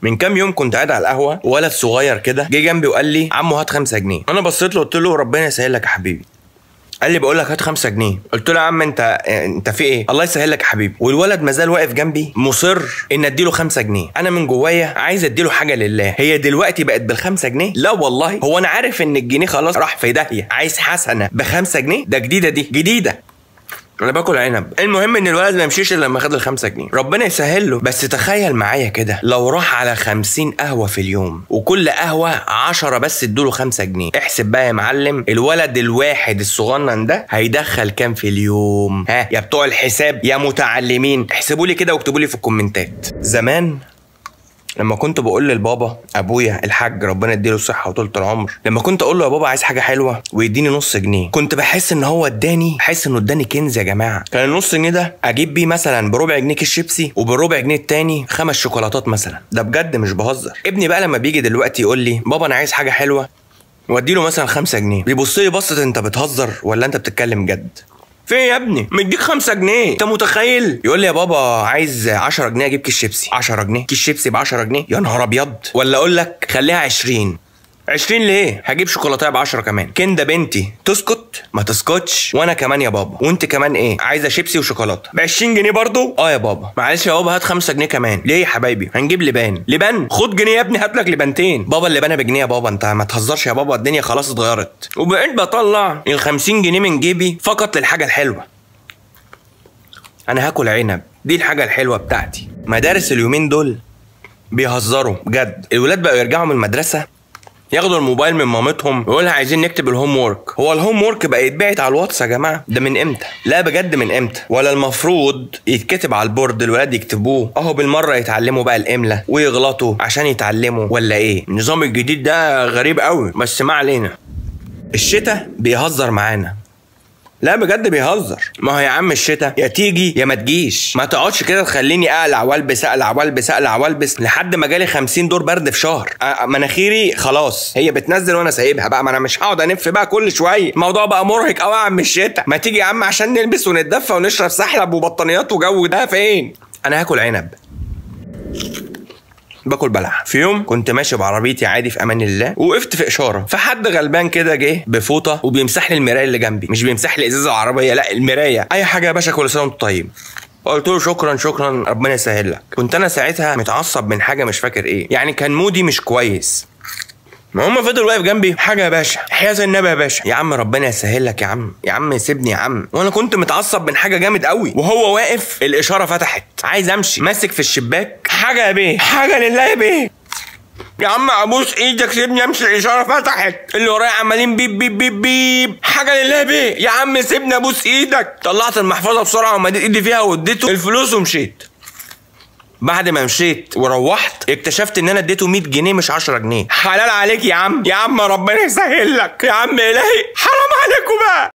من كام يوم كنت قاعد على القهوه ولد صغير كده جه جنبي وقال لي عمو هات 5 جنيه انا بصيت له قلت له ربنا يسهل لك يا حبيبي قال لي بقول لك هات 5 جنيه قلت له يا عم انت انت في ايه الله يسهل لك يا حبيبي والولد مازال واقف جنبي مصر ان اديله 5 جنيه انا من جوايا عايز اديله حاجه لله هي دلوقتي بقت بالخمسة جنيه لا والله هو انا عارف ان الجنيه خلاص راح في داهيه عايز حسنه بخمسة جنيه ده جديده دي جديده انا باكل عنب المهم ان الولد ما يمشيش الا لما خد الخمسة جنيه ربنا يسهل له بس تخيل معايا كده لو راح على خمسين قهوة في اليوم وكل قهوة عشرة بس ادوله خمسة جنيه احسب بقى يا معلم الولد الواحد الصغنن ده هيدخل كام في اليوم ها يا بتوع الحساب يا متعلمين احسبوا لي كده واكتبوا لي في الكومنتات زمان لما كنت بقول للبابا ابويا الحاج ربنا يديله الصحه وطولة العمر لما كنت اقول له يا بابا عايز حاجه حلوه ويديني نص جنيه كنت بحس ان هو اداني بحس انه اداني كنز يا جماعه كان النص جنيه ده اجيب بيه مثلا بربع جنيه كيس شيبسي وبالربع جنيه التاني خمس شوكولاتات مثلا ده بجد مش بهزر ابني بقى لما بيجي دلوقتي يقول لي بابا انا عايز حاجه حلوه واديله مثلا خمسة جنيه بيبص لي بصة انت بتهزر ولا انت بتتكلم جد في إيه يا ابني مديك خمسة جنيه انت متخيل يقول لي يا بابا عايز 10 جنيه اجيب كيس شيبسي 10 جنيه كيس شيبسي ب 10 جنيه يا نهار ابيض ولا اقول لك خليها 20 20 ليه؟ هجيب شوكولاته ب 10 كمان كندا بنتي تسكت ما تسكتش وانا كمان يا بابا وانت كمان ايه عايزه شيبسي وشوكولاته ب 20 جنيه برضو اه يا بابا معلش يا بابا هات 5 جنيه كمان ليه يا حبايبي هنجيب لبان لبان خد جنيه يا ابني هات لك لبانتين بابا اللبانه بجنيه يا بابا انت ما تهزرش يا بابا الدنيا خلاص اتغيرت وبقيت بطلع ال 50 جنيه من جيبي فقط للحاجه الحلوه انا هاكل عنب دي الحاجه الحلوه بتاعتي مدارس اليومين دول بيهزروا بجد الولاد بقوا يرجعوا من المدرسه ياخدوا الموبايل من مامتهم ويقولها عايزين نكتب الهوم وورك هو الهوم وورك بقى يتبعت على الواتس يا جماعه ده من امتى لا بجد من امتى ولا المفروض يتكتب على البورد الولاد يكتبوه اهو بالمره يتعلموا بقى الاملا ويغلطوا عشان يتعلموا ولا ايه النظام الجديد ده غريب قوي بس ما علينا الشتاء بيهزر معانا لا بجد بيهزر ما هو يا عم الشتاء يا تيجي يا ما تجيش ما تقعدش كده تخليني اقلع والبس اقلع والبس اقلع والبس لحد ما جالي 50 دور برد في شهر أ- مناخيري خلاص هي بتنزل وانا سايبها بقى ما انا مش هقعد انف بقى كل شويه الموضوع بقى مرهق قوي يا عم الشتاء ما تيجي يا عم عشان نلبس ونتدفى ونشرب سحلب وبطانيات وجو ده فين انا هاكل عنب باكل بلح في يوم كنت ماشي بعربيتي عادي في امان الله وقفت في اشاره فحد غلبان كده جه بفوطه وبيمسح لي المرايه اللي جنبي مش بيمسح لي ازازه العربيه لا المرايه اي حاجه يا باشا كل سنه وانت طيب قلت له شكرا شكرا ربنا يسهل لك كنت انا ساعتها متعصب من حاجه مش فاكر ايه يعني كان مودي مش كويس ما هم فضل واقف جنبي حاجه يا باشا حياة النبي يا باشا يا عم ربنا يسهل لك يا عم يا عم سيبني يا عم وانا كنت متعصب من حاجه جامد قوي وهو واقف الاشاره فتحت عايز امشي ماسك في الشباك حاجه يا بيه حاجه لله يا بيه يا عم ابوس ايدك سيبني امشي الاشاره فتحت اللي ورايا عمالين بيب بيب بيب بيب حاجه لله بيه يا عم سيبني ابوس ايدك طلعت المحفظه بسرعه ومديت ايدي فيها واديته الفلوس ومشيت بعد ما مشيت وروحت اكتشفت ان انا اديته 100 جنيه مش 10 جنيه حلال عليك يا عم يا عم ربنا يسهل لك يا عم الهي حرام عليكم بقى